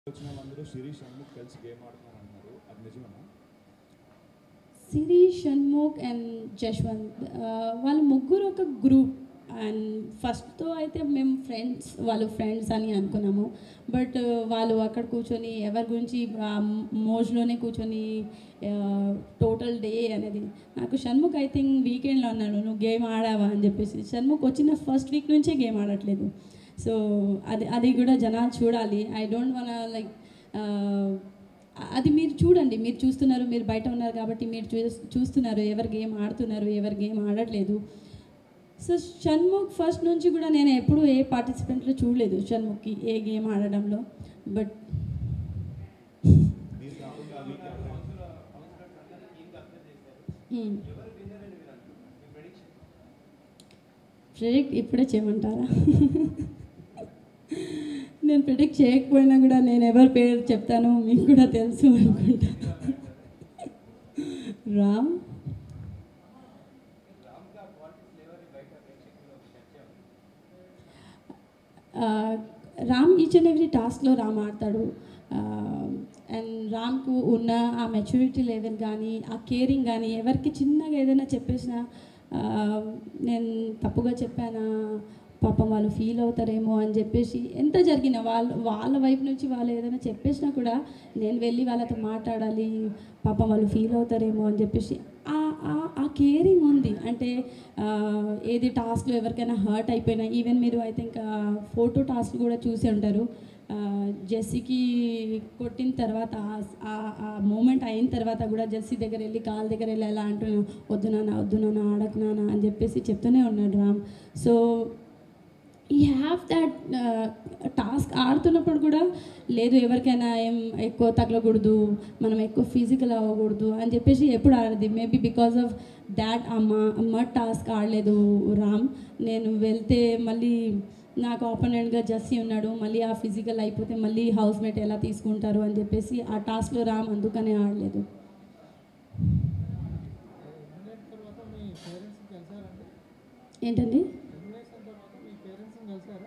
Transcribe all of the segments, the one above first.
వచ్చిన వాళ్ళందరూ శిరీష్ షణ్ముఖ్ కలిసి గేమ్ ఆడుతున్నారు అంటున్నారు అది నిజమేనా సిరి షణ్ముఖ్ అండ్ జశ్వంత్ ఆ, వాళ్ళు ముగ్గురు ఒక గ్రూప్ అండ్ ఫస్ట్తో అయితే మేము ఫ్రెండ్స్ వాళ్ళు ఫ్రెండ్స్ అని అనుకున్నాము బట్ వాళ్ళు అక్కడ కూర్చొని ఎవరి గురించి ఆ మోజ్లోనే కూర్చొని టోటల్ డే అనేది నాకు షణ్ముఖ్ ఐ థింక్ వీకెండ్లో అన్నాడు నువ్వు గేమ్ ఆడావా అని చెప్పేసి షణ్ముఖ్ వచ్చిన ఫస్ట్ వీక్ నుంచే గేమ్ ఆడట్లేదు సో అది అది కూడా జనాలు చూడాలి ఐ డోంట్ వన్ లైక్ అది మీరు చూడండి మీరు చూస్తున్నారు మీరు బయట ఉన్నారు కాబట్టి మీరు చూ చూస్తున్నారు ఎవరు గేమ్ ఆడుతున్నారు ఎవరు గేమ్ ఆడట్లేదు సో షణ్ముఖ్ ఫస్ట్ నుంచి కూడా నేను ఎప్పుడూ ఏ పార్టిసిపెంట్లో చూడలేదు షణ్ముఖ్కి ఏ గేమ్ ఆడడంలో బట్ మీరు కాకుండా ఆ వీక్ ప్రిడిక్ట్ ఇప్పుడే చేయమంటారా నేను ప్రిడిక్ట్ చేయకపోయినా కూడా నేను ఎవరి పేరు చెప్తానో మీకు కూడా తెలుసు అనుకుంటా రామ్ ఆ, రామ్ ఈచ్ అండ్ ఎవ్రీ టాస్క్లో రామ్ ఆడతాడు అండ్ రామ్కు ఉన్న ఆ మెచ్యూరిటీ లెవెల్ కానీ ఆ కేరింగ్ కానీ ఎవరికి చిన్నగా ఏదైనా చెప్పేసినా ఆ, నేను తప్పుగా చెప్పానా పాపం వాళ్ళు ఫీల్ అవుతారేమో అని చెప్పేసి ఎంత జరిగినా వాళ్ళు వాళ్ళ వైపు నుంచి వాళ్ళు ఏదైనా చెప్పేసినా కూడా నేను వెళ్ళి వాళ్ళతో మాట్లాడాలి పాపం వాళ్ళు ఫీల్ అవుతారేమో అని చెప్పేసి ఆ- ఆ- ఆ కేరింగ్ ఉంది అంటే ఆ, ఏది టాస్క్లో ఎవరికైనా హర్ట్ అయిపోయినా ఈవెన్ మీరు ఐ థింక్ ఫోటో టాస్క్ కూడా చూసి ఉంటారు ఆ, జెస్సీకి కొట్టిన తర్వాత ఆ- ఆ- ఆ మూమెంట్ అయిన తర్వాత కూడా జెస్సీ దగ్గర వెళ్ళి కాల్ దగ్గర వెళ్ళి ఎలా అంటున్నాను వద్దు నాన్న వద్దు నాన్న ఆడకు నాన్న అని చెప్పేసి చెప్తూనే ఉన్నాడు Ram so I have that task ఆడుతున్నప్పుడు కూడా లేదు ఎవరికైనా ఏం ఎక్కువ తగలకూడదు మనం ఎక్కువ ఫిజికల్ అవ్వకూడదు అని చెప్పేసి ఎప్పుడు ఆడది మేబీ బికాస్ ఆఫ్ దాట్ ఆ మా మా టాస్క్ ఆడలేదు రామ్ నేను వెళ్తే మళ్ళీ నాకు ఆపోనెంట్గా జస్సీ ఉన్నాడు మళ్ళీ ఆ ఫిజికల్ అయిపోతే మళ్ళీ హౌస్ మేట్ ఎలా తీసుకుంటారు అని చెప్పేసి ఆ టాస్క్లో రామ్ అందుకనే ఆడలేదు ఎలిమినేట్ తర్వాత మీ పేరెంట్స్ని కలిసారండి ఏంటండి ఎలిమినేషన్ తర్వాత మీ పేరెంట్స్ని కలిసారా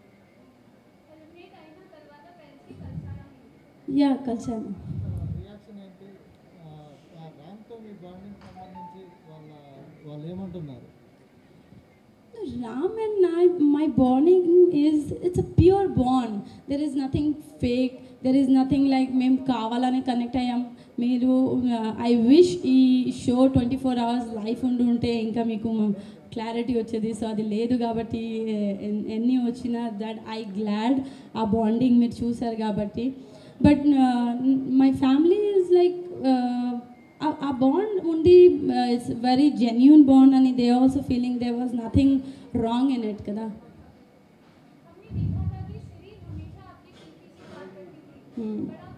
యా కలిసాను రియాక్షన్ ఏంటి ఆ, ఆ రామ్తో మీ బాండింగ్ సంబంధించి వాళ్ళ వాళ్ళు ఏమంటున్నారు Ram and I, my bonding is it's a pure bond. There is nothing fake. There is nothing like మేము కావాలని కనెక్ట్ అయ్యాం మీరు ఐ విష్ ఈ show twenty four hours life ఉండి ఉంటే ఇంకా మీకు క్లారిటీ వచ్చేది సో అది లేదు కాబట్టి ఎన్- ఎన్ని వచ్చినా that I glad ah bonding మీరు చూసారు కాబట్టి but my family is like ah bond ఉండి ఇట్స్ వెరీ జెన్యున్ బాండ్ అని they also feeling they was nothing wrong in it కదా हमने देखा था कि सीरीज हमेशा आपके पीछे से बात करती थी Hmm. बट अब